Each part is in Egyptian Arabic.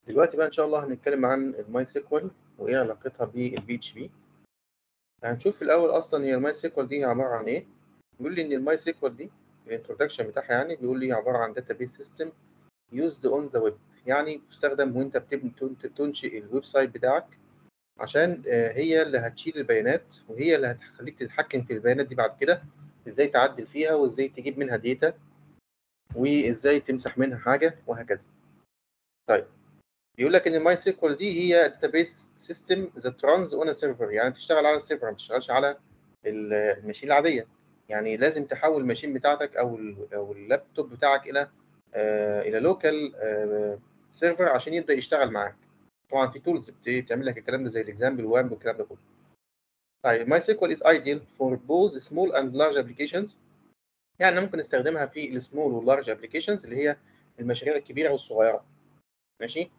دلوقتي بقى ان شاء الله هنتكلم عن الماي سيكوال وايه علاقتها بالبي اتش بي هنشوف في الاول اصلا هي الماي سيكوال دي عباره عن ايه بيقول لي ان الماي سيكوال دي الانترودكشن بتاعها يعني بيقول لي عباره عن داتابيس سيستم يوزد اون ذا ويب يعني بتستخدم وانت بتبني تنشئ الويب سايت بتاعك عشان هي اللي هتشيل البيانات وهي اللي هتخليك تتحكم في البيانات دي بعد كده ازاي تعدل فيها وازاي تجيب منها داتا وازاي تمسح منها حاجه وهكذا طيب بيقول لك ان الماي سيكوال دي هي داتابيس سيستم ذات رانز اون سيرفر يعني بتشتغل على السيرفر ما بتشتغلش على الماشين العاديه يعني لازم تحول الماشين بتاعتك او او اللابتوب بتاعك الى آه الى لوكال آه سيرفر عشان يبدا يشتغل معاك طبعا في تولز بتعمل لك الكلام ده زي الاكزامبل وامب والكلام ده كله طيب ماي سيكوال از ايديال فور بوث سمول اند لارج ابلكيشنز يعني ممكن نستخدمها في السمول واللارج ابلكيشنز اللي هي المشاريع الكبيره والصغيره ماشي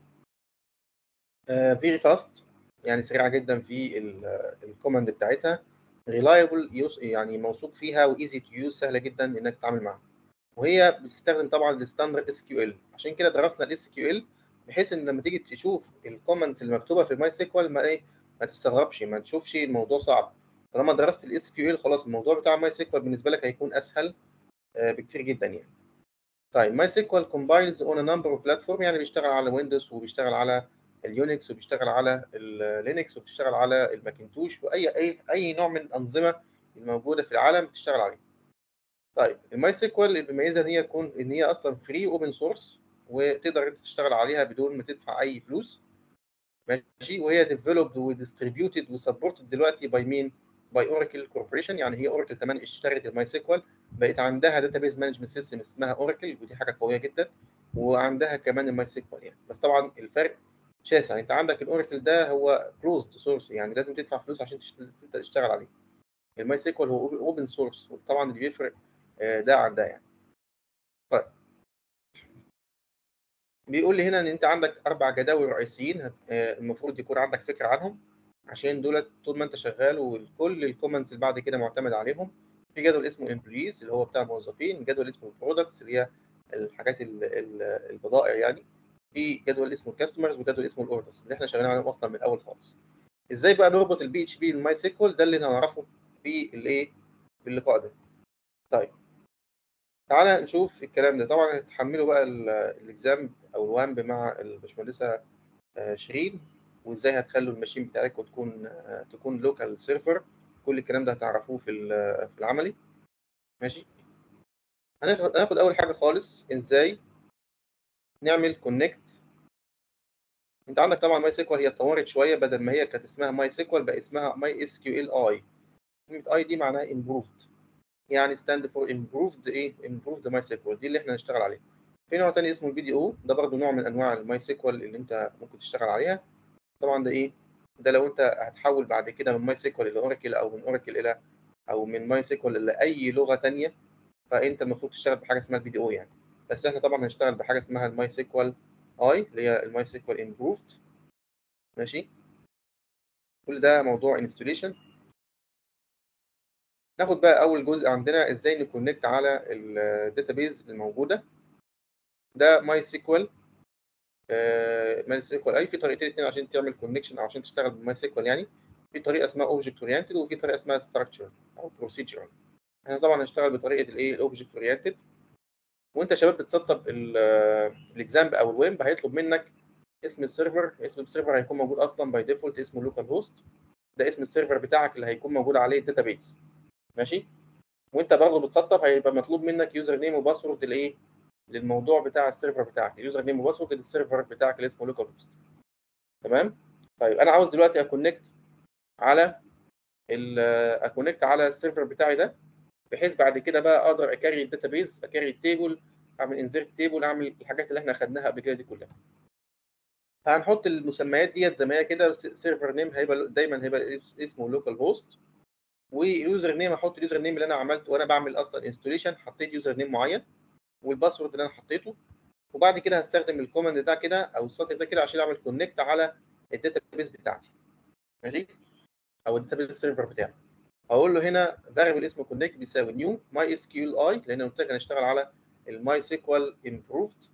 فيري uh, فاست يعني سريعه جدا في الكوماند بتاعتها ريلايبل يعني موثوق فيها وايزي تو يوز سهله جدا انك تتعامل معاها وهي بتستخدم طبعا الستاندرد اس كيو ال عشان كده درسنا الاس كيو ال بحيث ان لما تيجي تشوف الكومنتس اللي مكتوبه في الماي سيكوال ما ايه ما تستغربش ما تشوفش الموضوع صعب طالما درست الاس كيو ال خلاص الموضوع بتاع الماي سيكوال بالنسبه لك هيكون اسهل بكتير جدا يعني طيب ماي سيكوال كومبايلز اون نمبر اوف بلاتفورم يعني بيشتغل على ويندوز وبيشتغل على اليونكس وبيشتغل على اللينكس وبيشتغل على الماكنتوش واي اي اي نوع من الانظمه الموجوده في العالم بتشتغل عليه طيب الماي سيكوال اللي بيميزها ان هي تكون ان هي اصلا فري اوبن سورس وتقدر انت تشتغل عليها بدون ما تدفع اي فلوس ماشي وهي ديفلوبد وديستريبيوتد وسبورتد دلوقتي باي مين باي اوراكل كوربوريشن يعني هي اوراكل كمان اشترت الماي سيكوال بقت عندها داتابيز مانجمنت سيستم اسمها اوراكل ودي حاجه قويه جدا وعندها كمان الماي سيكوال يعني بس طبعا الفرق شاسع انت عندك الاوراكل ده هو كلوزد سورس يعني لازم تدفع فلوس عشان تبدا تشتغل عليه الماي سيكوال هو اوبن سورس طبعا اللي بيفرق ده عن ده يعني طيب بيقول لي هنا ان انت عندك اربع جداول رئيسيين المفروض يكون عندك فكره عنهم عشان دولت طول ما انت شغال وكل الكومنتس اللي بعد كده معتمد عليهم في جدول اسمه امبلويز اللي هو بتاع الموظفين جدول اسمه برودكتس اللي هي الحاجات البضائع يعني في جدول اسمه الكاستمرز وجدول اسمه الاوردرز اللي احنا شغالين عليهم اصلا من الاول خالص ازاي بقى نربط البي اتش بي بالماي سيكوال ده اللي هنعرفه في الايه في اللقاء ده طيب تعالى نشوف الكلام ده طبعا هتحملوا بقى الاكزام او الوامب مع الباشمهندسه شيرين وازاي هتخلوا الماشين بتاعتكم تكون تكون لوكال سيرفر كل الكلام ده هتعرفوه في في العملي ماشي هناخد اول حاجه خالص ازاي نعمل كونكت انت عندك طبعا ماي سيكوال هي اتطورت شويه بدل ما هي كانت اسمها ماي سيكوال بقى اسمها ماي اس كيو ال اي كلمه اي دي معناها امبروفد يعني ستاند فور امبروفد ايه امبروفد ماي سيكوال دي اللي احنا هنشتغل عليها في نوع تاني اسمه البي دي او ده برضه نوع من انواع الماي سيكوال اللي انت ممكن تشتغل عليها طبعا ده ايه ده لو انت هتحول بعد كده من ماي سيكوال الى اوراكل او من اوراكل الى او من ماي سيكوال الى اي لغه تانية فانت المفروض تشتغل بحاجه اسمها البي دي او يعني بس احنا طبعا هنشتغل بحاجه اسمها الماي سيكوال اي اللي هي الماي سيكوال امبروفد ماشي كل ده موضوع انستوليشن ناخد بقى اول جزء عندنا ازاي نكونكت على الداتابيز الموجوده ده ماي سيكوال ماي سيكوال اي في طريقتين اتنين عشان تعمل كونكشن او عشان تشتغل بماي سيكوال يعني في طريقه اسمها اوبجكت اورينتد وفي طريقه اسمها ستراكشر او بروسيجرال احنا طبعا هنشتغل بطريقه الايه الاوبجكت اورينتد وانت شباب بتسطب الاكزامب او الويب هيطلب منك اسم السيرفر اسم السيرفر هيكون موجود اصلا باي ديفولت اسمه لوكال هوست ده اسم السيرفر بتاعك اللي هيكون موجود عليه الداتابيز ماشي وانت برضه بتسطب هيبقى مطلوب منك يوزر نيم وباسورد لايه للموضوع بتاع السيرفر بتاعك اليوزر نيم وباسورد للسيرفر بتاعك اللي اسمه لوكال هوست تمام طيب انا عاوز دلوقتي اكونكت على اكونكت على السيرفر بتاعي ده بحيث بعد كده بقى اقدر اكاري الداتابيز اكاري التيبل اعمل انزرت تيبل اعمل الحاجات اللي احنا اخدناها قبل كده دي كلها هنحط المسميات ديت زي ما هي كده سيرفر نيم هيبقى دايما هيبقى اسمه لوكال هوست ويوزر نيم احط اليوزر نيم اللي انا عملته وانا بعمل اصلا انستوليشن حطيت يوزر نيم معين والباسورد اللي انا حطيته وبعد كده هستخدم الكوماند ده كده او السطر ده كده عشان اعمل كونكت على الداتابيز بتاعتي ماشي او الداتابيز سيرفر بتاعي هقول له هنا فاريبل اسمه كونكت بيساوي نيو ماي اس كيو ال اي لان قلت لك انا اشتغل على الماي سيكوال امبروفد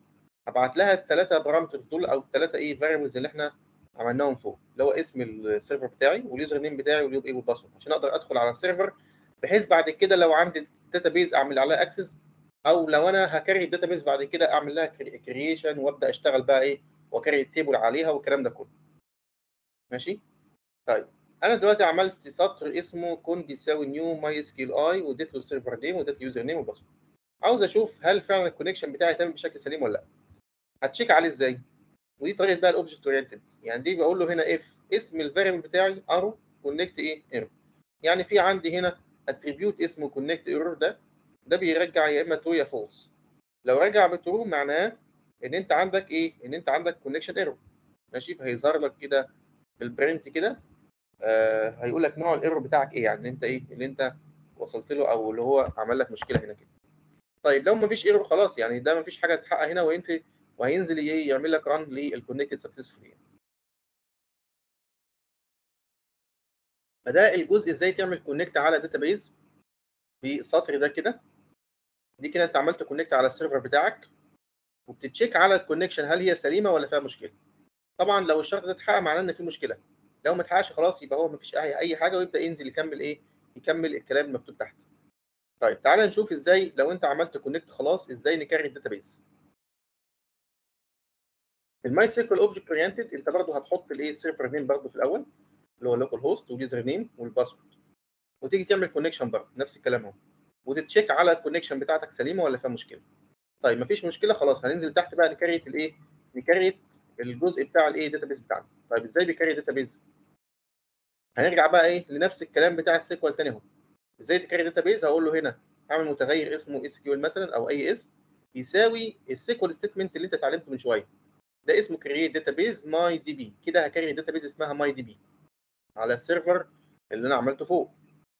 هبعت لها الثلاثه بارامترز دول او الثلاثه ايه فاريبلز اللي احنا عملناهم فوق اللي هو اسم السيرفر بتاعي واليوزر نيم بتاعي والايه والباسورد عشان اقدر ادخل على السيرفر بحيث بعد كده لو عندي داتابيز اعمل عليها اكسس او لو انا هكري الداتابيز بعد كده اعمل لها كرييشن وابدا اشتغل بقى ايه واكري التيبل عليها والكلام ده كله ماشي طيب انا دلوقتي عملت سطر اسمه كون بيساوي نيو ماي اس كيو اي واديت له السيرفر نيم واديت اليوزر نيم والباسورد عاوز اشوف هل فعلا الكونكشن بتاعي تم بشكل سليم ولا لا هتشيك عليه ازاي ودي طريقه بقى الاوبجكت اورينتد يعني دي بقول له هنا اف اسم الفاريبل بتاعي ارو كونكت ايه ايرور يعني في عندي هنا اتريبيوت اسمه كونكت ايرور ده ده بيرجع يا اما ترو يا فولس لو رجع بترو معناه ان انت عندك ايه ان انت عندك كونكشن ايرور ماشي فهيظهر لك كده بالبرنت كده آه هيقول لك نوع الايرور بتاعك ايه يعني انت ايه اللي انت وصلت له او اللي هو عمل لك مشكله هنا كده طيب لو مفيش ايرور خلاص يعني ده مفيش حاجه تتحقق هنا وانت وهينزل ايه يعمل لك ران للكونكتد سكسسفولي فده الجزء ازاي تعمل كونكت على داتابيز بالسطر ده كده دي كده انت عملت كونكت على السيرفر بتاعك وبتتشيك على الكونكشن هل هي سليمه ولا فيها مشكله طبعا لو الشرط ده اتحقق معناه ان في مشكله لو ما اتحققش خلاص يبقى هو مفيش اي اي حاجه ويبدا ينزل يكمل ايه يكمل الكلام المكتوب تحت طيب تعالى نشوف ازاي لو انت عملت كونكت خلاص ازاي نكرر الداتابيز في الماي سيكوال اوبجكت اورينتد انت برضه هتحط الايه السيرفر نيم برضه في الاول اللي هو اللوكال هوست واليوزر نيم والباسورد وتيجي تعمل كونكشن برضه نفس الكلام اهو وتتشيك على الكونكشن بتاعتك سليمه ولا فيها مشكله طيب مفيش مشكله خلاص هننزل تحت بقى نكريت الايه نكريت الجزء بتاع الايه داتابيز بتاعنا طيب ازاي بيكري داتابيز هنرجع بقى ايه لنفس الكلام بتاع السيكوال تاني اهو ازاي تكري داتابيز هقول له هنا اعمل متغير اسمه اس كيو مثلا او اي اسم يساوي السيكوال ستيتمنت اللي انت اتعلمته من شويه ده اسمه كرييت داتابيز ماي دي بي كده هكري داتابيز اسمها ماي دي بي على السيرفر اللي انا عملته فوق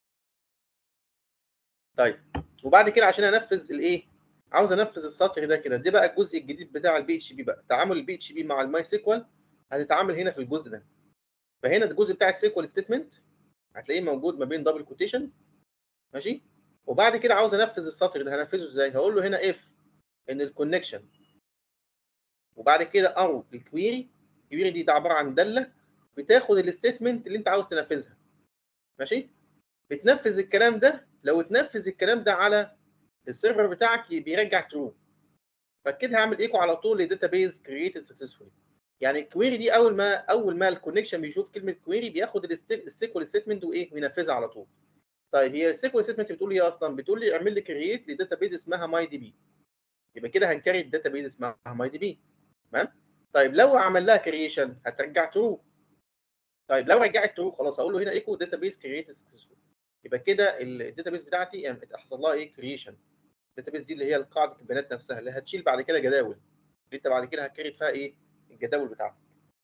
طيب وبعد كده عشان انفذ الايه عاوز انفذ السطر ده كده ده بقى الجزء الجديد بتاع البي اتش بي بقى تعامل البي اتش بي مع الماي سيكوال هتتعامل هنا في الجزء ده فهنا الجزء بتاع السيكوال ستيتمنت هتلاقيه موجود ما بين دبل كوتيشن ماشي وبعد كده عاوز انفذ السطر ده هنفذه ازاي هقول له هنا اف ان الكونكشن وبعد كده ارو الكويري الكويري دي ده عباره عن داله بتاخد الستيتمنت اللي انت عاوز تنفذها ماشي بتنفذ الكلام ده لو اتنفذ الكلام ده على السيرفر بتاعك بيرجع ترو فكده هعمل ايكو على طول لداتابيز كرييتد سكسسفولي يعني الكويري دي اول ما اول ما الكونكشن بيشوف كلمه كويري بياخد السيكوال ستيتمنت وايه وينفذها على طول طيب هي السيكوال ستيتمنت بتقول ايه اصلا بتقول لي اعمل لي كرييت لداتابيز اسمها ماي دي بي يبقى كده هنكريت داتابيز اسمها ماي دي بي تمام طيب لو عمل لها كرييشن هترجع ترو طيب لو رجعت ترو خلاص اقول له هنا ايكو داتابيز كرييت سكسسفول يبقى كده الداتابيز بتاعتي حصل لها ايه كرييشن الداتابيز دي اللي هي قاعده البيانات نفسها اللي هتشيل بعد كده جداول اللي انت بعد كده هتكريت فيها ايه الجداول بتاعتك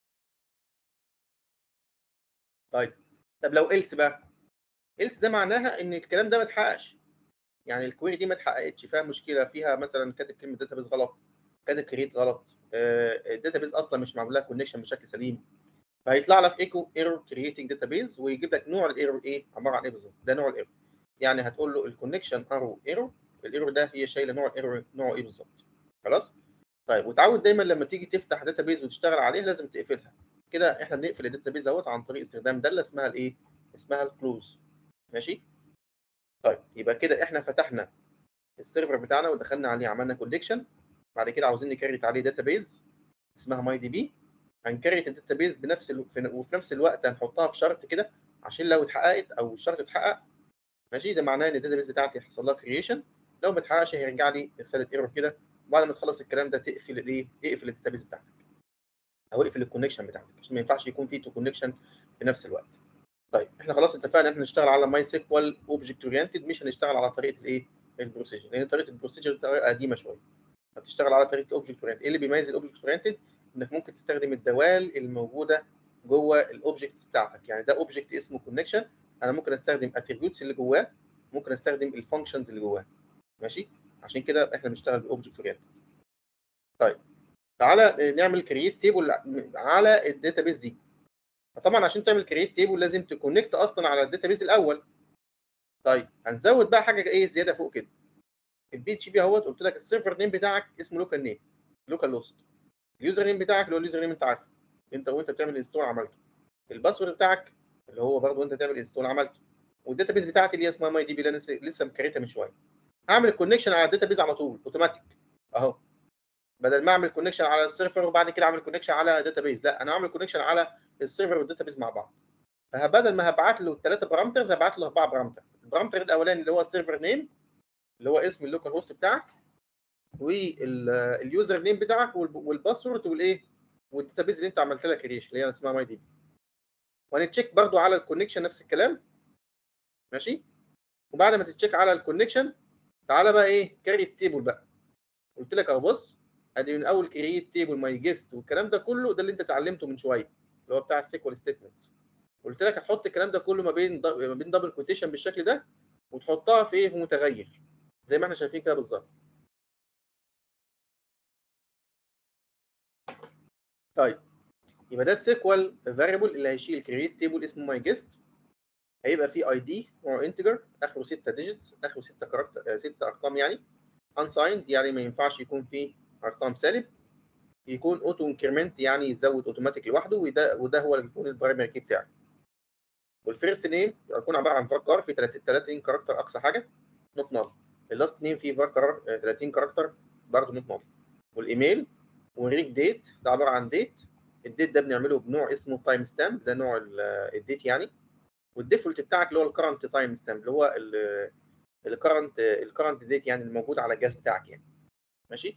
طيب طب لو إلس بقى إلس ده معناها ان الكلام ده ما اتحققش يعني الكويري دي ما اتحققتش فيها مشكله فيها مثلا كاتب كلمه داتابيز غلط كاتب كريت غلط الداتابيز اصلا مش معمول لها كونكشن بشكل سليم فهيطلع لك ايكو ايرور كرييتنج داتابيز ويجيب لك نوع الايرور ايه عباره عن ايه بالظبط ده نوع الايرور يعني هتقول له الكونكشن ارو ايرور الايرور ده هي شايله نوع الايرور نوعه ايه بالظبط خلاص طيب وتعود دايما لما تيجي تفتح داتابيز وتشتغل عليه لازم تقفلها كده احنا بنقفل الداتابيز اهوت عن طريق استخدام داله اسمها الايه اسمها الكلوز ماشي طيب يبقى كده احنا فتحنا السيرفر بتاعنا ودخلنا عليه عملنا كونكشن بعد كده عاوزين نكريت عليه داتابيز اسمها ماي دي بي هنكريت الداتابيز بنفس ال... وفي نفس الوقت هنحطها في شرط كده عشان لو اتحققت او الشرط اتحقق ماشي ده معناه ان الداتابيز بتاعتي حصل لها كريشن لو ما اتحققش هيرجع لي رساله ايرور كده وبعد ما تخلص الكلام ده تقفل الايه اقفل الداتابيز بتاعتك او اقفل الكونكشن بتاعتك عشان ما ينفعش يكون في تو كونكشن في نفس الوقت طيب احنا خلاص اتفقنا ان احنا نشتغل على ماي سيكوال اوبجكت اورينتد مش هنشتغل على طريقه الايه البروسيجر لان طريقه البروسيجر طريقه قديمه شويه فبتشتغل على طريقه الاوبجكت اورينتد ايه اللي بيميز الاوبجكت اورينتد انك ممكن تستخدم الدوال الموجوده جوه الاوبجكت بتاعتك يعني ده اوبجكت اسمه كونكشن انا ممكن استخدم اتريبيوتس اللي جواه ممكن استخدم الفانكشنز اللي جواه ماشي عشان كده احنا بنشتغل بالاوبجكت اورينتد طيب تعالى نعمل كرييت تيبل على الداتابيز دي فطبعا عشان تعمل كرييت تيبل لازم تكونكت اصلا على الداتابيز الاول طيب هنزود بقى حاجه ايه زياده فوق كده البي اتش بي اهوت قلت لك السيرفر نيم بتاعك اسمه لوكال نيم لوكال هوست اليوزر نيم بتاعك اللي هو اليوزر نيم انت عارفه انت وانت بتعمل انستول عملته الباسورد بتاعك اللي هو برضه انت تعمل انستول عملته والداتابيز بتاعتي اللي هي اسمها ماي دي بي اللي انا لسه- لسه مكريتها من شويه هعمل الكونكشن على الداتابيز على طول اوتوماتيك اهو بدل ما اعمل كونكشن على السيرفر وبعد كده اعمل كونكشن على داتابيز لا انا اعمل كونكشن على السيرفر والداتابيز مع بعض فبدل ما هبعت له ثلاثه بارامترز هبعت له اربعه بارامتر البارامتر الاولاني اللي هو السيرفر نيم اللي هو اسم اللوكال هوست بتاعك واليوزر نيم بتاعك والب- والباسورد والايه والداتابيز اللي انت عملت لها كريشن اللي هي اسمها ماي دي بي وهنتشيك برضو على الكونكشن نفس الكلام ماشي وبعد ما تتشيك على الكونكشن تعالى بقى ايه كاري التيبل بقى قلت لك اهو بص ادي من اول كرييت تيبل ماي جيست والكلام ده كله ده اللي انت اتعلمته من شويه اللي هو بتاع السيكوال ستيتمنتس قلت لك هتحط الكلام ده كله ما بين ض- ما بين دبل كوتيشن بالشكل ده وتحطها في ايه في متغير زي ما احنا شايفين كده بالظبط طيب يبقى ده السيكوال فاريبل اللي هيشيل كرييت تيبل اسمه ماي جيست هيبقى فيه اي دي نوعه انتجر اخره 6 ديجيتس اخره 6 كاركتر 6 ارقام يعني unsigned يعني ما ينفعش يكون فيه ارقام سالب يكون اوتو انكريمنت يعني يزود اوتوماتيك لوحده وده وده هو اللي بيكون البرايمري كي بتاعك والفيرست نيم يكون عباره عن فاركار في 30 كاركتر اقصى حاجه نوت نال اللاست نيم فيه فاركار 30 كاركتر برضه نوت نال والايميل وريك ديت ده عباره عن ديت الديت ده بنعمله بنوع اسمه تايم ستامب ده نوع الديت يعني والديفولت بتاعك اللي هو الكرنت تايم ستامب اللي هو الكرنت الكرنت ديت يعني الموجود على الجهاز بتاعك يعني ماشي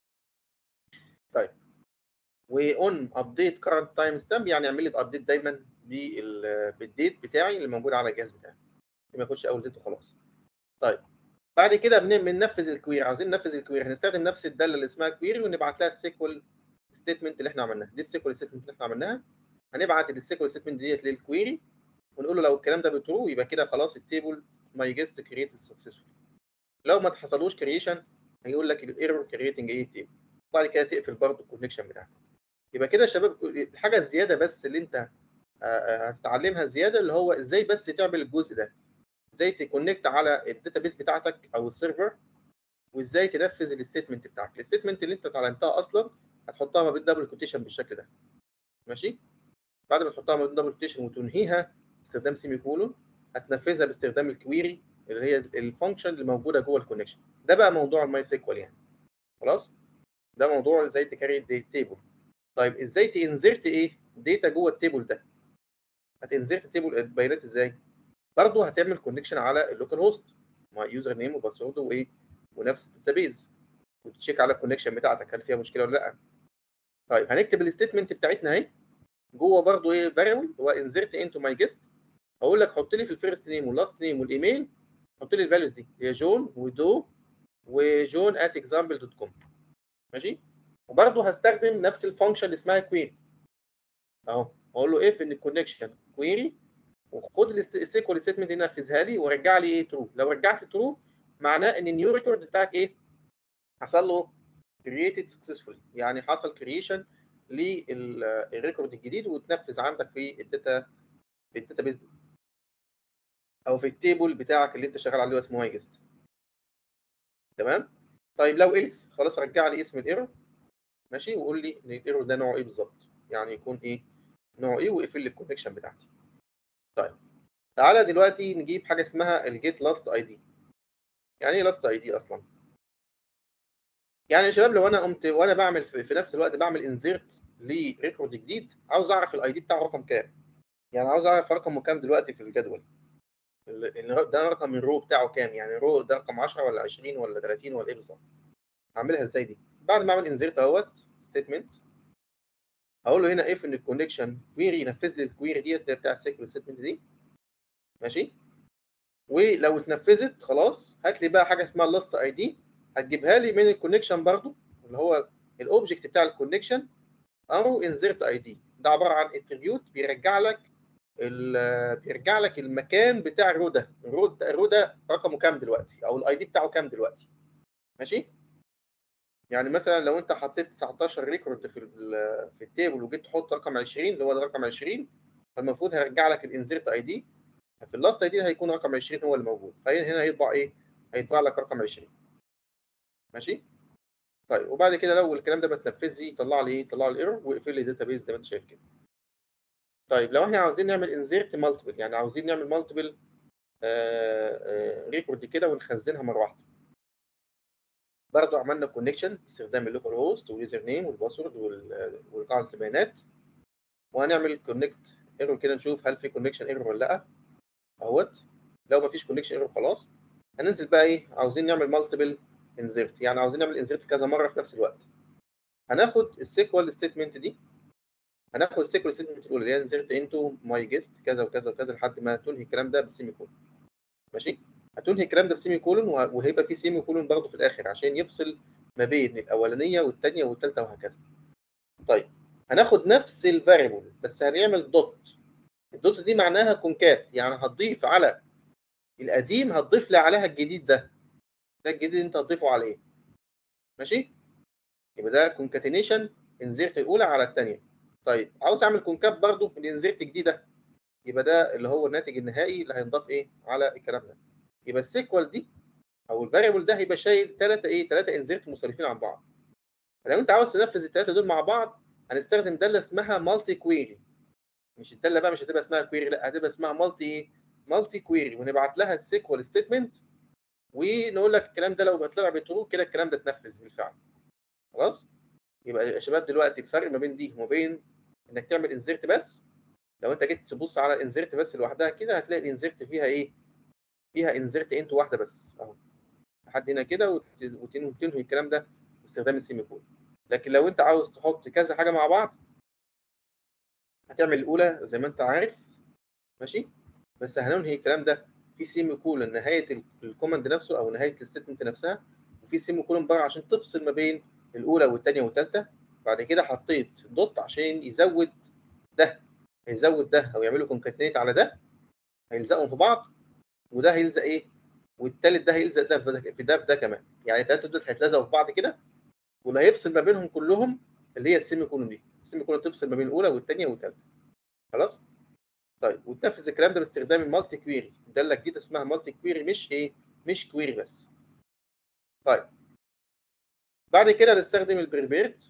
طيب واون ابديت كرنت تايم ستامب يعني اعمل لي ابديت دايما بال- بالديت بتاعي اللي موجود على الجهاز بتاعي ما يخش اول ديت وخلاص طيب بعد كده بن- بننفذ الكويري عاوزين ننفذ الكويري هنستخدم نفس الداله اللي اسمها كويري ونبعت لها السيكوال ستيتمنت اللي احنا عملناها دي السيكوال ستيتمنت اللي احنا عملناها هنبعت السيكوال ستيتمنت ديت للكويري ونقول له لو الكلام ده بترو يبقى كده خلاص التيبل ماي جيست كريت سكسسفول لو ما حصلوش كريشن هيقول لك الايرور كريتنج ايه تيبل وبعد كده تقفل برضه الكونكشن بتاعك يبقى كده يا شباب الحاجه الزياده بس اللي انت آه، آه، هتتعلمها زياده اللي هو ازاي بس تعمل الجزء ده ازاي تكونكت على الداتابيس بتاعتك او السيرفر وازاي تنفذ الستيتمنت بتاعك الستيتمنت اللي انت اتعلمتها اصلا هتحطها ما بين دبل كوتيشن بالشكل ده ماشي بعد ما تحطها ما بين دبل كوتيشن وتنهيها باستخدام سيمي كولون هتنفذها باستخدام الكويري اللي هي الفانكشن اللي موجوده جوه الكونكشن ده بقى موضوع الماي سيكوال يعني خلاص ده موضوع ازاي تكري التيبل طيب ازاي تنزرت ايه داتا جوه التيبل ده هتنزرت التيبل البيانات ازاي برضه هتعمل كونكشن على اللوكال هوست مع يوزر نيم وباسورد وايه ونفس الداتابيز وتشيك على الكونكشن بتاعتك هل فيها مشكله ولا لا طيب هنكتب الستيتمنت بتاعتنا اهي جوه برضه ايه فاريبل هو انزرت انتو ماي جيست هقول لك حط لي في الفيرست نيم واللاست نيم والايميل حط لي الفاليوز دي هي جون ودو وجون ات اكزامبل دوت كوم ماشي وبرضه هستخدم نفس الفانكشن اللي اسمها كويري اهو اقول له اف ان الكونكشن كويري وخد السيكوال ستيتمنت دي نفذها لي ورجع لي ايه ترو لو رجعت ترو معناه ان النيو ريكورد بتاعك ايه حصل له created successfully يعني حصل كرييشن للريكورد الجديد وتنفذ عندك في الداتا في الداتابيز او في التيبل بتاعك اللي انت شغال عليه اسمه هايجست تمام طيب لو إلس خلاص رجع لي اسم الايرور ماشي وقول لي ان الايرور ده نوعه ايه بالظبط يعني يكون ايه نوعه ايه واقفل لي الكونكشن بتاعتي طيب تعالى دلوقتي نجيب حاجه اسمها الجيت لاست اي دي يعني ايه لاست اي دي اصلا يعني يا شباب لو انا قمت وانا بعمل في, في نفس الوقت بعمل انزيرت لريكورد جديد عاوز اعرف الاي دي بتاعه رقم كام يعني عاوز اعرف رقمه كام دلوقتي في الجدول ال- ده رقم الرو بتاعه كام يعني الرو ده رقم 10 ولا 20 ولا 30 ولا ايه بالظبط اعملها ازاي دي بعد ما اعمل انزيرت اهوت ستيتمنت هقول له هنا اف ان الكونكشن كويري ينفذ لي الكويري ديت بتاع السيكوال ستيتمنت دي ماشي ولو اتنفذت خلاص هات لي بقى حاجه اسمها اللاست اي دي هتجيبها لي من الكونكشن برضو اللي هو الاوبجكت بتاع الكونكشن او انزرت اي دي ده عباره عن اتريبيوت بيرجع لك ال- بيرجع لك المكان بتاع الرو ده الرو ده الرو ده رقمه كام دلوقتي او الاي دي بتاعه كام دلوقتي ماشي يعني مثلا لو انت حطيت 19 ريكورد في ال- في التيبل وجيت تحط رقم 20 اللي هو ده رقم 20 فالمفروض هيرجع لك الانزرت اي دي في اللاست اي دي هيكون رقم 20 هو اللي موجود فهنا هيطبع ايه هيطبع لك رقم 20 ماشي طيب وبعد كده لو الكلام ده ما اتنفذش يطلع لي ايه يطلع لي ايرور ويقفل لي الداتابيز زي ما انت شايف كده طيب لو احنا عاوزين نعمل انزيرت مالتيبل يعني عاوزين نعمل مالتيبل ريكورد كده ونخزنها مره واحده برضو عملنا كونكشن باستخدام اللوكال هوست واليوزر نيم والباسورد والقاعده البيانات وهنعمل كونكت ايرور كده نشوف هل في كونكشن ايرور ولا لا اهوت لو ما فيش كونكشن ايرور خلاص هننزل بقى ايه عاوزين نعمل مالتيبل انزرت يعني عاوزين نعمل انزرت كذا مره في نفس الوقت هناخد السيكوال ستيتمنت دي هناخد السيكوال ستيتمنت الاولى اللي هي انزرت انتو ماي جيست كذا وكذا وكذا لحد ما تنهي الكلام ده بالسيمي كولون ماشي هتنهي الكلام ده بسيمي كولون وهيبقى في سيمي كولون برضه في الاخر عشان يفصل ما بين الاولانيه والثانيه والثالثه وهكذا طيب هناخد نفس الفاريبل بس هنعمل دوت الدوت دي معناها كونكات يعني هتضيف على القديم هتضيف لي عليها الجديد ده ده الجديد اللي انت هتضيفه عليه ماشي يبقى ده كونكاتينيشن انزرت الاولى على الثانيه طيب عاوز اعمل كونكاب برضو لانزرت جديده يبقى ده اللي هو الناتج النهائي اللي هينضاف ايه على الكلام ده يبقى السيكوال دي او الفاريبل ده هيبقى شايل ثلاثه ايه ثلاثه انزرت مختلفين عن بعض لو انت عاوز تنفذ الثلاثه دول مع بعض هنستخدم داله اسمها مالتي كويري مش الداله بقى مش هتبقى اسمها كويري لا هتبقى اسمها مالتي مالتي كويري ونبعت لها السيكوال ستيتمنت ونقول لك الكلام ده لو طلع بترو كده الكلام ده اتنفذ بالفعل خلاص يبقى يا شباب دلوقتي الفرق ما بين دي وما بين انك تعمل انزرت بس لو انت جيت تبص على الانزرت بس لوحدها كده هتلاقي الانزرت فيها ايه فيها انزرت انت واحده بس اهو لحد هنا كده وتنهي الكلام ده باستخدام السيمي كول لكن لو انت عاوز تحط كذا حاجه مع بعض هتعمل الاولى زي ما انت عارف ماشي بس هننهي الكلام ده في سيمي كولون نهايه الكوماند نفسه او نهايه الستمنت نفسها وفي سيمي كولون بره عشان تفصل ما بين الاولى والثانيه والثالثه بعد كده حطيت دوت عشان يزود ده هيزود ده او يعملوا كونكاتينيت على ده هيلزقهم في بعض وده هيلزق ايه والثالث ده هيلزق ده في ده في ده, في ده كمان يعني الثلاثه دول هيتلزقوا في بعض كده واللي هيفصل ما بينهم كلهم اللي هي السيمي كولون دي السيمي كولون تفصل ما بين الاولى والثانيه والثالثه خلاص طيب وتنفذ الكلام ده باستخدام المالتي كويري داله جديده اسمها مالتي كويري مش ايه مش كويري بس طيب بعد كده نستخدم البريبيرت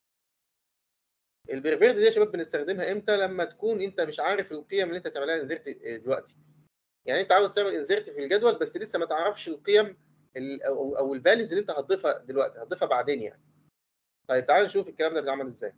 البريبيرت دي يا شباب بنستخدمها امتى لما تكون انت مش عارف القيم اللي انت تعملها انزرت دلوقتي يعني انت عاوز تعمل انزرت في الجدول بس لسه ما تعرفش القيم او او الفاليوز اللي انت هتضيفها دلوقتي هتضيفها بعدين يعني طيب تعال نشوف الكلام ده بيتعمل ازاي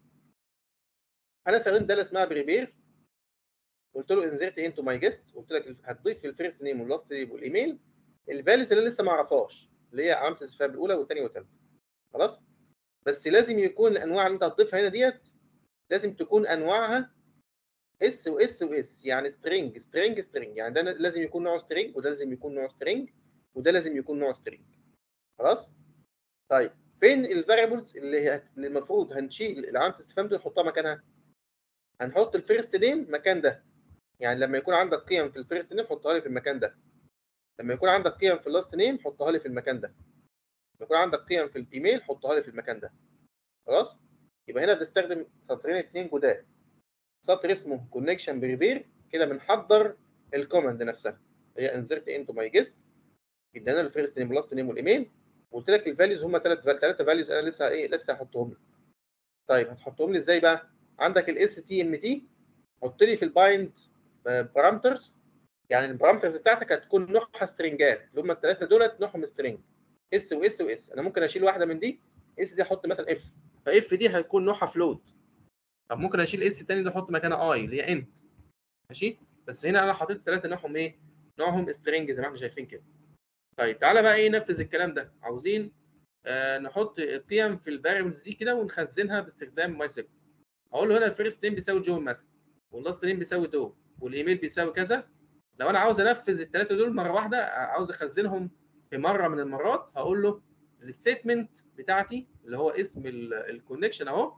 انا استخدمت داله اسمها بريبير قلت له انزرت انتو ماي جيست قلت لك هتضيف في الفيرست نيم واللاست نيم والايميل الفاليوز اللي لسه ما اعرفهاش اللي هي علامه الاستفهام الاولى والثانيه والثالثه خلاص بس لازم يكون الانواع اللي انت هتضيفها هنا ديت لازم تكون انواعها اس واس واس يعني سترينج سترينج سترينج يعني ده لازم يكون نوعه سترينج وده لازم يكون نوعه سترينج وده لازم يكون نوعه سترينج خلاص طيب فين الفاريبلز اللي, هي اللي المفروض هنشيل علامه الاستفهام دي نحطها مكانها هنحط الفيرست نيم مكان ده يعني لما يكون عندك قيم في الفيرست نيم حطها لي في المكان ده لما يكون عندك قيم في اللاست نيم حطها لي في المكان ده لما يكون عندك قيم في الايميل حطها لي في المكان ده خلاص يبقى هنا بنستخدم سطرين اثنين جداد سطر اسمه كونكشن بريبير كده بنحضر الكوماند نفسها هي انزرت انتو ماي جيست ادانا الفيرست نيم لاست نيم والايميل قلت لك الفاليوز هم ثلاث ثلاثه فاليوز انا لسه ايه لسه هحطهم لك طيب هتحطهم لي ازاي بقى عندك الاس تي ام تي حط لي في البايند بارامترز يعني البارامترز بتاعتك هتكون نوعها سترنجات اللي هم الثلاثه دولت نوعهم سترنج اس واس واس انا ممكن اشيل واحده من دي اس دي احط مثلا اف فاف دي هتكون نوعها فلوت طب ممكن اشيل اس الثاني ده احط مكانها اي اللي هي انت ماشي بس هنا انا حطيت ثلاثه نوعهم ايه نوعهم سترنج زي ما احنا شايفين كده طيب تعالى بقى ايه ننفذ الكلام ده عاوزين آه نحط قيم في الفاريبلز دي كده ونخزنها باستخدام ماي سيكول اقول له هنا الفيرست نيم بيساوي جون مثلا واللاست نيم بيساوي دو والايميل بيساوي كذا لو انا عاوز انفذ الثلاثه دول مره واحده عاوز اخزنهم في مره من المرات هقول له الستيتمنت بتاعتي اللي هو اسم الكونكشن اهو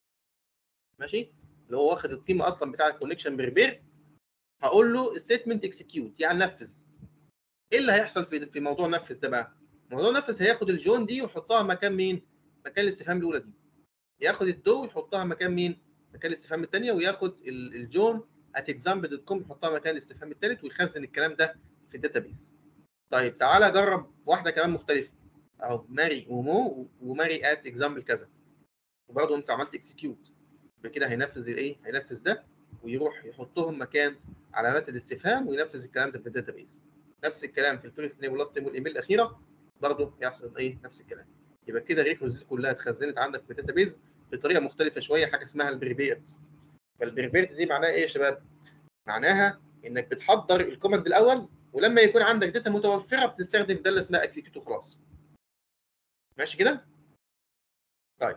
ماشي اللي هو واخد القيمه اصلا بتاع الكونكشن بريبير هقول له ستيتمنت اكسكيوت يعني نفذ ايه اللي هيحصل في في موضوع نفذ ده بقى موضوع نفذ هياخد الجون دي ويحطها مكان مين مكان الاستفهام الاولى دي ياخد الدو ويحطها مكان مين مكان الاستفهام الثانيه وياخد الجون ات اكزامبل دوت كوم يحطها مكان الاستفهام الثالث ويخزن الكلام ده في الداتابيس طيب تعالى جرب واحده كمان مختلفه اهو ماري ومو وماري ات اكزامبل كذا وبرضه انت عملت اكسكيوت يبقى كده هينفذ الايه؟ هينفذ ده ويروح يحطهم مكان علامات الاستفهام وينفذ الكلام ده في الداتابيز نفس الكلام في الفيرست نيم واللاست نيم والايميل الاخيره برضه يحصل ايه؟ نفس الكلام يبقى كده الريكوزيت كلها اتخزنت عندك في الداتابيز بطريقه مختلفه شويه حاجه اسمها البريبيرد فالبريبيرد دي معناها ايه يا شباب؟ معناها انك بتحضر الكوماند الاول ولما يكون عندك داتا متوفره بتستخدم ده اللي اسمها اكسكيوت وخلاص ماشي كده؟ طيب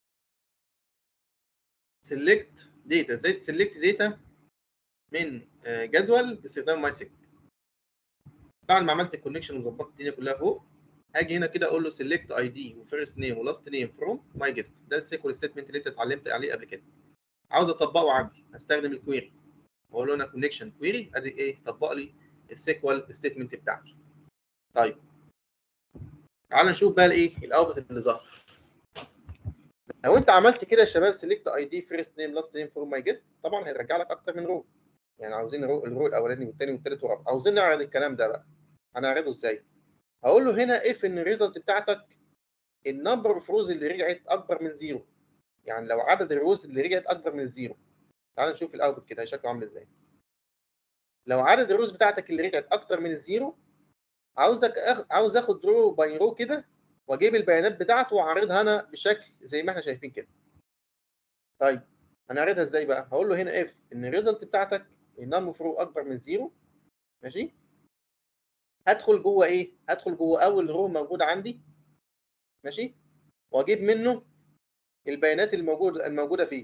سيلكت داتا ازاي تسلكت داتا من جدول باستخدام ماي سيكل بعد ما عملت الكونكشن وظبطت الدنيا كلها فوق اجي هنا كده اقول له سيلكت اي دي وفيرست نيم ولاست نيم فروم ماي جيست ده السيكول ستيتمنت اللي انت اتعلمت عليه قبل كده عاوز اطبقه عندي هستخدم الكويري واقول له انا كونكشن كويري ادي ايه طبق لي السيكوال ستيتمنت بتاعتي طيب تعال نشوف بقى الايه الاوتبوت اللي ظهر لو انت عملت كده يا شباب سيلكت اي دي فيرست نيم لاست نيم فروم ماي جيست طبعا هيرجع لك اكتر من رو يعني عاوزين الرو, الرو الاولاني والثاني والثالث والرابع عاوزين نعرض الكلام ده بقى هنعرضه ازاي هقول له هنا اف ان الريزلت بتاعتك النمبر اوف روز اللي رجعت اكبر من زيرو يعني لو عدد الروز اللي رجعت اكبر من الزيرو تعال نشوف الاوتبوت كده شكله عامل ازاي لو عدد الروز بتاعتك اللي رجعت اكتر من الزيرو عاوزك أخ... عاوز اخد رو باي رو كده واجيب البيانات بتاعته واعرضها انا بشكل زي ما احنا شايفين كده طيب هنعرضها ازاي بقى هقول له هنا اف ان الريزلت بتاعتك النم اوف رو اكبر من زيرو ماشي هدخل جوه ايه هدخل جوه اول رو موجود عندي ماشي واجيب منه البيانات الموجوده الموجوده فيه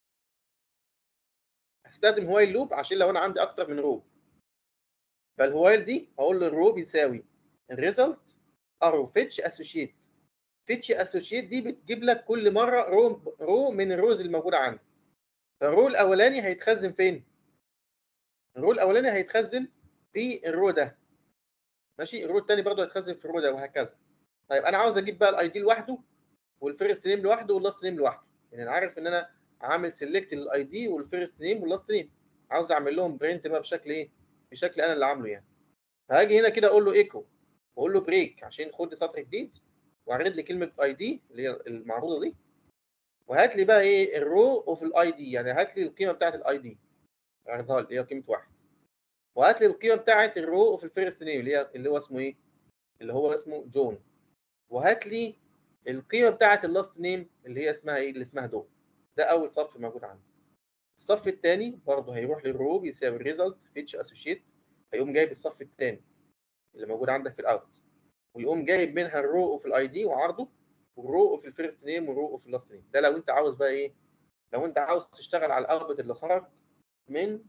هستخدم هوايل لوب عشان لو انا عندي اكتر من رو فالهوايل دي هقول له الرو بيساوي الريزلت ارو فيتش اسوشيت فيتش اسوشيت دي بتجيب لك كل مره رو رو من الروز الموجوده عندك فالرو الاولاني هيتخزن فين الرو الاولاني هيتخزن في الرو ده ماشي الرو الثاني برضه هيتخزن في الرو ده وهكذا طيب انا عاوز اجيب بقى الاي دي لوحده والفيرست نيم لوحده واللاست نيم لوحده يعني انا عارف ان انا عامل سيلكت للاي دي والفيرست نيم واللاست نيم عاوز اعمل لهم برنت بقى بشكل ايه بشكل انا اللي عامله يعني فهاجي هنا كده اقول له ايكو واقول له بريك عشان خد سطر جديد واعرض لي كلمه اي دي اللي هي المعروضه دي وهات لي بقى ايه الرو اوف الاي دي يعني هات لي القيمه بتاعت الاي دي اعرضها لي اللي هي قيمه واحد وهات لي القيمه بتاعت الرو اوف الفيرست نيم اللي هي اللي هو اسمه ايه اللي هو اسمه جون وهات لي القيمه بتاعت اللاست نيم اللي هي اسمها ايه اللي اسمها دو ده اول صف موجود عندي الصف الثاني برضه هيروح للرو بيساوي الريزلت فيتش اسوشيت هيقوم جايب الصف الثاني اللي موجود عندك في الاوت ويقوم جايب منها الرو اوف الاي دي وعرضه والرو اوف الفيرست نيم والرو اوف اللاست نيم ده لو انت عاوز بقى ايه لو انت عاوز تشتغل على الاوتبوت اللي خرج من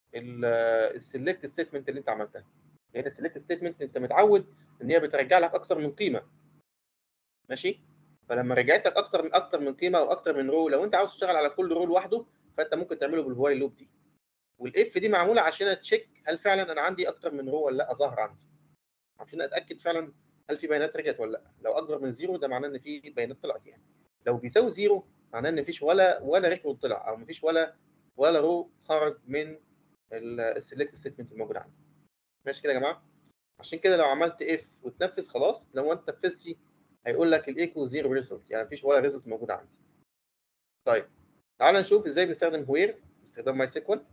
السلكت ستيتمنت اللي انت عملتها لان السلكت ستيتمنت انت متعود ان هي بترجع لك اكتر من قيمه ماشي فلما رجعت لك اكتر من اكتر من قيمه او اكتر من رو لو انت عاوز تشتغل على كل رو لوحده فانت ممكن تعمله بالوايل لوب دي والاف دي معموله عشان اتشيك هل فعلا انا عندي اكتر من رو ولا لا ظاهر عندي عشان اتاكد فعلا هل في بيانات رجعت ولا لا لو اكبر من زيرو ده معناه ان في بيانات طلعت يعني لو بيساوي زيرو معناه ان مفيش ولا ولا ريكورد طلع او مفيش ولا ولا رو خرج من السلكت ستيتمنت الموجود عندي ماشي كده يا جماعه عشان كده لو عملت اف وتنفذ خلاص لو انت نفذتي هيقول لك الايكو زيرو ريزلت يعني مفيش ولا ريزلت موجود عندي طيب تعال نشوف ازاي بنستخدم هوير باستخدام ماي سيكوال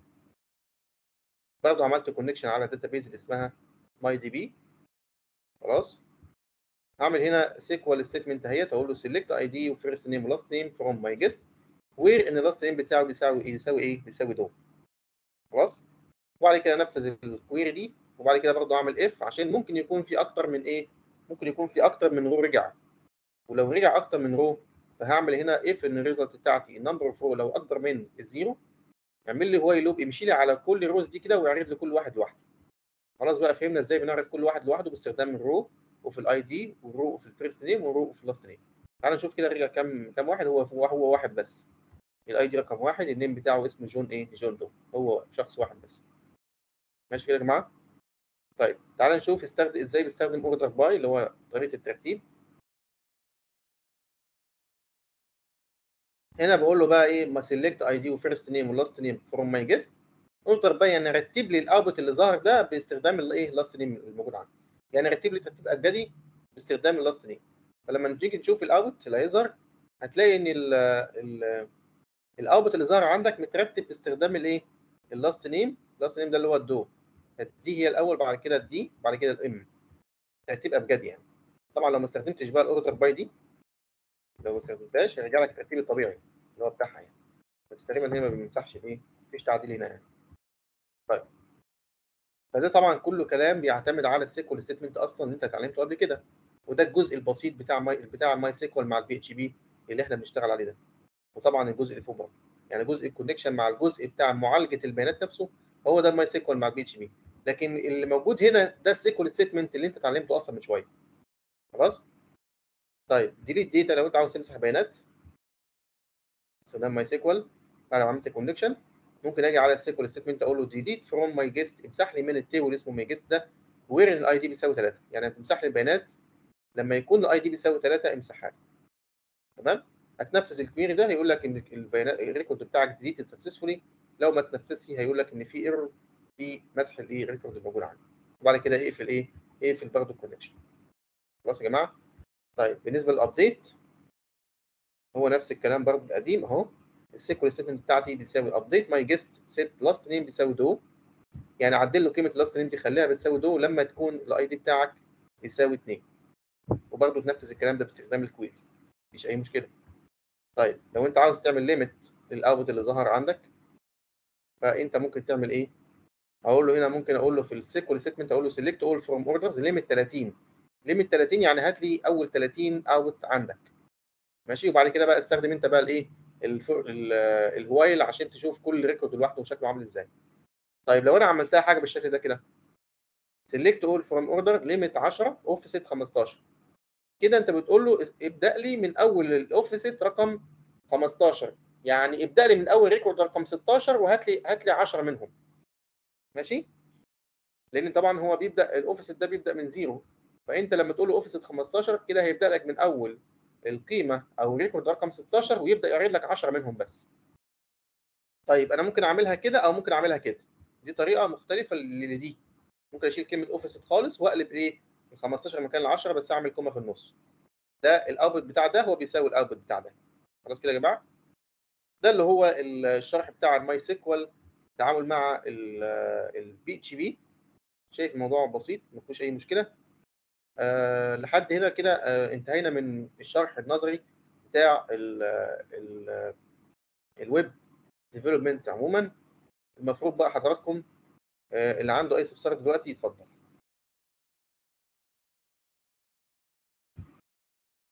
برضه عملت كونكشن على داتابيز اللي اسمها ماي دي بي خلاص هعمل هنا سيكوال ستيتمنت اهيت اقول له سيلكت اي دي وفيرست نيم ولاست نيم فروم ماي جيست وير ان اللاست نيم بتاعه بيساوي ايه بيساوي ايه بيساوي دو خلاص وبعد كده انفذ الكويري دي وبعد كده برضه اعمل اف عشان ممكن يكون في اكتر من ايه ممكن يكون في اكتر من رو رجع ولو رجع اكتر من رو فهعمل هنا اف ان الريزلت بتاعتي النمبر اوف رو لو اكبر من الزيرو يعمل لي هواي لوب يمشي لي على كل الروز دي كده ويعرض لي كل واحد لوحده خلاص بقى فهمنا ازاي بنعرض كل واحد لوحده باستخدام الرو وفي الاي دي والرو في الفيرست نيم والرو وفي اللاست نيم تعال نشوف كده رجع كام كام واحد هو هو هو واحد بس الاي دي رقم واحد النيم بتاعه اسمه جون ايه جون دو هو شخص واحد بس ماشي كده يا جماعه طيب تعال نشوف استخدم ازاي بيستخدم اوردر باي اللي هو طريقه الترتيب هنا بقول له بقى ايه ما سيلكت اي دي وفيرست نيم ولاست نيم فروم ماي جيست اوردر باي يعني رتب لي الاوتبوت اللي ظاهر ده باستخدام الايه لاست نيم الموجود عندي يعني رتب لي ترتيب ابجدي باستخدام اللاست نيم فلما تيجي تشوف الاوت اللي هيظهر هتلاقي ان ال ال الاوتبوت اللي ظهر عندك مترتب باستخدام الايه اللاست نيم اللاست نيم ده اللي هو الدو الدي هي الاول بعد كده الدي بعد كده الام ترتيب ابجدي يعني طبعا لو ما استخدمتش بقى الاوردر باي دي لو ما استخدمتهاش هيرجع لك الترتيب الطبيعي اللي هو بتاعها يعني بس تقريبا هي ما بيمسحش الايه مفيش تعديل هنا يعني طيب فده طبعا كله كلام بيعتمد على السيكوال ستيتمنت اصلا اللي انت اتعلمته قبل كده وده الجزء البسيط بتاع ماي بتاع الماي سيكوال مع البي اتش بي اللي احنا بنشتغل عليه ده وطبعا الجزء اللي فوق برضه يعني جزء الكونكشن مع الجزء بتاع معالجه البيانات نفسه هو ده الماي سيكوال مع البي اتش بي لكن اللي موجود هنا ده السيكوال ستيتمنت اللي انت اتعلمته اصلا من شويه خلاص طيب ديليت داتا لو انت عاوز تمسح بيانات استخدام ماي سيكوال بعد ما عملت كونكشن ممكن اجي على السيكوال ستيتمنت اقول له ديليت فروم ماي جيست امسح لي من التيبل اسمه ماي جيست ده وير الاي دي بيساوي 3 يعني هتمسح لي البيانات لما يكون الاي دي بيساوي 3 امسحها لي تمام هتنفذ الكويري ده هيقول لك ان البيانات الريكورد بتاعك ديليتد سكسسفولي لو ما تنفذش هيقول لك ان في ايرور في مسح الايه الريكورد الموجود عندك وبعد كده اقفل ايه اقفل برضه الكونكشن خلاص يا جماعه طيب بالنسبه للابديت هو نفس الكلام برضه القديم اهو السيكوال ستيتمنت بتاعتي بيساوي ابديت ماي جيست سيت لاست نيم بيساوي دو يعني عدل له قيمه اللاست نيم دي خليها بتساوي دو لما تكون الاي دي بتاعك يساوي 2 وبرضه تنفذ الكلام ده باستخدام الكويري مفيش اي مشكله طيب لو انت عاوز تعمل ليميت للاوتبوت اللي ظهر عندك فانت ممكن تعمل ايه اقول له هنا ممكن اقول له في السيكوال ستيتمنت اقول له سيلكت اول فروم اوردرز ليميت 30 ليميت 30 يعني هات لي اول 30 اوت عندك ماشي وبعد كده بقى استخدم انت بقى الايه الوايل عشان تشوف كل ريكورد لوحده وشكله عامل ازاي طيب لو انا عملتها حاجه بالشكل ده كده سيلكت اول فروم اوردر ليميت 10 اوفست 15 كده انت بتقول له ابدا لي من اول الاوفست رقم 15 يعني ابدا لي من اول ريكورد رقم 16 وهات لي هات لي 10 منهم ماشي لان طبعا هو بيبدا الاوفست ده بيبدا من زيرو فانت لما تقول له اوفست 15 كده هيبدا لك من اول القيمه او الريكورد رقم 16 ويبدا يعرض لك 10 منهم بس طيب انا ممكن اعملها كده او ممكن اعملها كده دي طريقه مختلفه لدي ممكن اشيل كلمه اوفست خالص واقلب ايه ال 15 مكان ال 10 بس اعمل كومه في النص ده الاوتبوت بتاع ده هو بيساوي الاوتبوت بتاع ده خلاص كده يا جماعه ده اللي هو الشرح بتاع الماي سيكوال التعامل مع البي اتش بي شايف الموضوع بسيط ما فيهوش اي مشكله أه لحد هنا كده أه انتهينا من الشرح النظري بتاع ال ال الويب ديفلوبمنت عموما المفروض بقى حضراتكم أه اللي عنده اي استفسار دلوقتي يتفضل